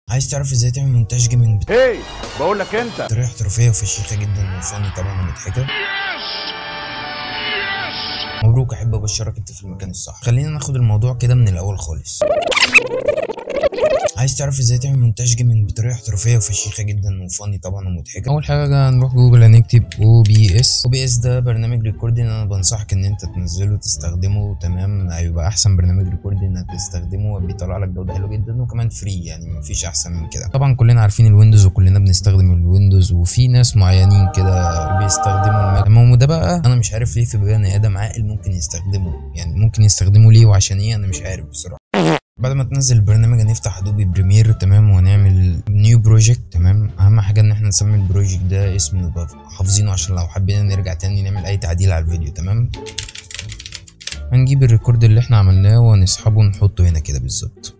عايز تعرف ازاي تعمل مونتاج جيمنج هي بقول لك انت بطريقه احترافيه وفشيخه جدا وفاني طبعا ومضحكه مبروك احب ابشرك انت في المكان الصح خلينا ناخد الموضوع كده من الاول خالص عايز تعرف ازاي تعمل مونتاج جيمنج بطريقه احترافيه وفشيخه جدا وفاني طبعا ومضحكه اول حاجه هنروح جوجل هنكتب او بي اس او بي اس ده برنامج ريكوردنج انا بنصحك ان انت تنزله وتستخدمه تمام هيبقى احسن برنامج ريكوردنج انك تستخدمه بيطلع لك جوده حلوه جدا وكمان فري يعني مفيش احسن من كده طبعا كلنا عارفين الويندوز وكلنا بنستخدم الويندوز وفي ناس معينين كده بيستخدموا الماك تمام وده بقى انا مش عارف ليه في بني ادم عاقل ممكن يستخدمه يعني ممكن يستخدمه ليه وعشان ايه انا مش عارف بصراحه بعد ما تنزل البرنامج هنفتح ادوبي بريمير تمام وهنعمل نيو بروجكت تمام اهم حاجه ان احنا نسمي البروجكت ده اسم نبقى حافظينه عشان لو حبينا نرجع تاني نعمل اي تعديل على الفيديو تمام هنجيب الريكورد اللي احنا عملناه ونسحبه ونحطه هنا كده بالظبط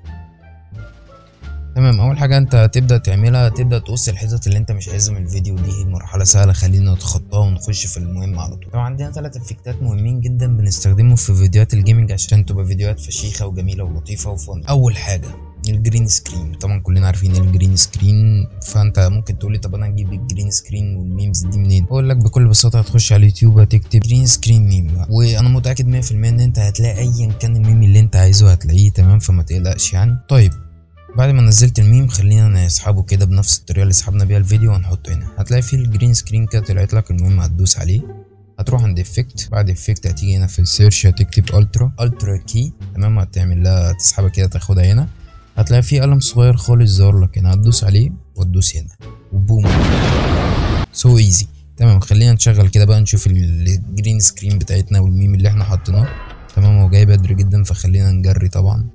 تمام اول حاجه انت هتبدا تعملها تبدا تقص الحتت اللي انت مش عايزها من الفيديو دي مرحله سهله خلينا نتخطاها ونخش في المهم على طول طبعا عندنا ثلاث افكتات مهمين جدا بنستخدمهم في فيديوهات الجيمنج عشان تبقى فيديوهات فشيخه وجميله ولطيفه وفن اول حاجه الجرين سكرين طبعا كلنا عارفين ايه الجرين سكرين فانت ممكن تقول لي طب انا اجيب الجرين سكرين والميمز دي منين اقول لك بكل بساطه هتخش على اليوتيوب هتكتب جرين سكرين ميم وانا متاكد 100% ان انت هتلاقي ايا كان الميم اللي انت عايزه هتلاقيه تمام فما تقلقش يعني طيب بعد ما نزلت الميم خلينا نسحبه كده بنفس الطريقه اللي سحبنا بيها الفيديو وهنحطه هنا هتلاقي فيه الجرين سكرين كده طلعت لك المهم هتدوس عليه هتروح عند افكت بعد افكت هتيجي هنا في السيرش هتكتب الترا الترا كي تمام هتعمل لها تسحبها كده تاخدها هنا هتلاقي فيه قلم صغير خالص ظهر لك هنا هتدوس عليه وتدوس هنا وبوم سو ايزي تمام خلينا نشغل كده بقى نشوف الجرين سكرين بتاعتنا والميم اللي احنا حاطيناه تمام هو جاي بدري جدا فخلينا نجري طبعا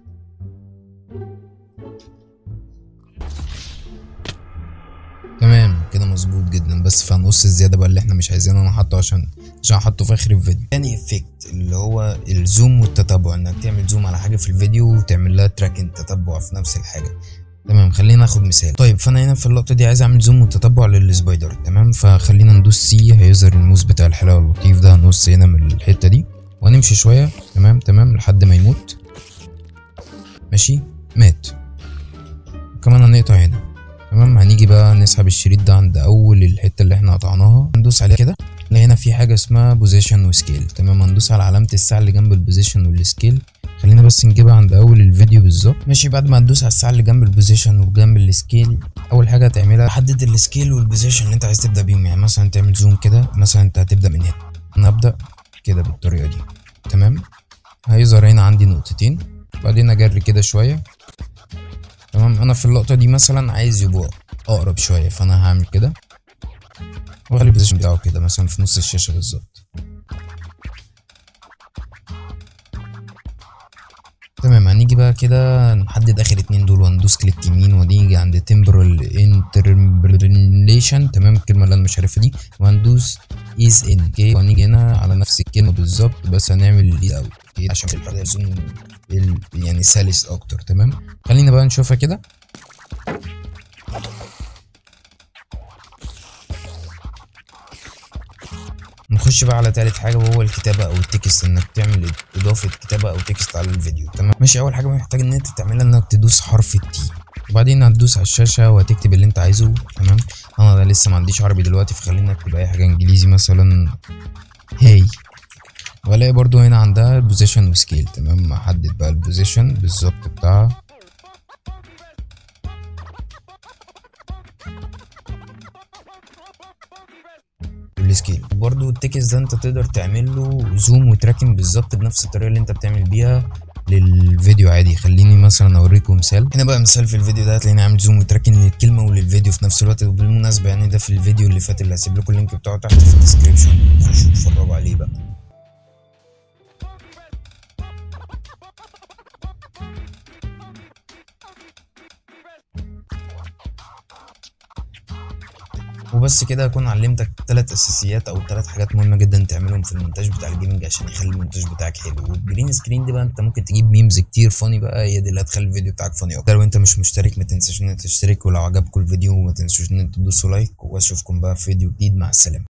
تمام كده مظبوط جدا بس فهنقص الزياده بقى اللي احنا مش عايزينه انا حاطه عشان عشان احطه في اخر الفيديو تاني افكت اللي هو الزوم والتتبع انك تعمل زوم على حاجه في الفيديو وتعمل لها تراكنج تتبع في نفس الحاجه تمام خلينا ناخد مثال طيب فانا هنا في اللقطه دي عايز اعمل زوم وتتبع للسبايدر تمام فخلينا ندوس سي هيظهر الموس بتاع الحلاوه اللطيف ده هنقص هنا من الحته دي وهنمشي شويه تمام تمام لحد ما يموت ماشي مات كمان هنقطع هنا تمام هنيجي بقى نسحب الشريط ده عند اول الحته اللي احنا قطعناها ندوس عليها كده نلاقي هنا في حاجه اسمها بوزيشن وسكيل تمام هندوس على علامه الساعه اللي جنب البوزيشن والسكيل خلينا بس نجيبها عند اول الفيديو بالظبط ماشي بعد ما تدوس على الساعه اللي جنب البوزيشن وجنب السكيل اول حاجه هتعملها تحدد السكيل والبوزيشن اللي انت عايز تبدا بيهم يعني مثلا تعمل زوم كده مثلا انت هتبدا من هنا انا ابدا كده بالطريقه دي تمام هيظهر هنا عندي نقطتين بعدين اجري كده شويه تمام انا في اللقطه دي مثلا عايز يبقى اقرب شويه فانا هعمل كده واخلي البوزيشن بتاعه كده مثلا في نص الشاشه بالظبط تمام هنيجي بقى كده نحدد اخر اتنين دول وندوس كليك يمين ونيجي عند تمبرال انتربريليشن تمام الكلمه اللي انا مش عارفها دي وهندوس ايز ان اوكي وهنيجي هنا على نفس الكلمه بالظبط بس هنعمل ايز اوت اوكي عشان الحاجه زوم يعني سلس اكتر تمام خلينا بقى نشوفها كده نخش بقى على تالت حاجه وهو الكتابه او التكست انك تعمل اضافه كتابه او تكست على الفيديو تمام ماشي اول حاجه محتاج ان انت تعملها انك تدوس حرف التي وبعدين هتدوس على الشاشه وهتكتب اللي انت عايزه تمام انا لسه ما عنديش عربي دلوقتي فخلينا نكتب اي حاجه انجليزي مثلا هاي والاقي برضو هنا عندها البوزيشن وسكيل تمام احدد بقى البوزيشن بالظبط بتاعها والسكيل برضو التكست ده انت تقدر تعمل له زوم وتراكن بالظبط بنفس الطريقه اللي انت بتعمل بيها للفيديو عادي خليني مثلا اوريكم مثال هنا بقى مثال في الفيديو ده هتلاقيني عامل زوم وتراكن للكلمه وللفيديو في نفس الوقت وبالمناسبه يعني ده في الفيديو اللي فات اللي هسيب لكم اللينك بتاعه تحت في الديسكربشن خشوا اتفرجوا عليه بقى وبس كده اكون علمتك ثلاث اساسيات او ثلاث حاجات مهمه جدا تعملهم في المونتاج بتاع الجيمنج عشان يخلي المونتاج بتاعك حلو والجرين سكرين دي بقى انت ممكن تجيب ميمز كتير فاني بقى هي دي اللي هتخلي الفيديو بتاعك فاني اكتر لو انت مش مشترك ما تنساش ان انت تشترك ولو عجبكم الفيديو ما تنسوش ان انتوا تدوسوا لايك واشوفكم بقى في فيديو جديد مع السلامه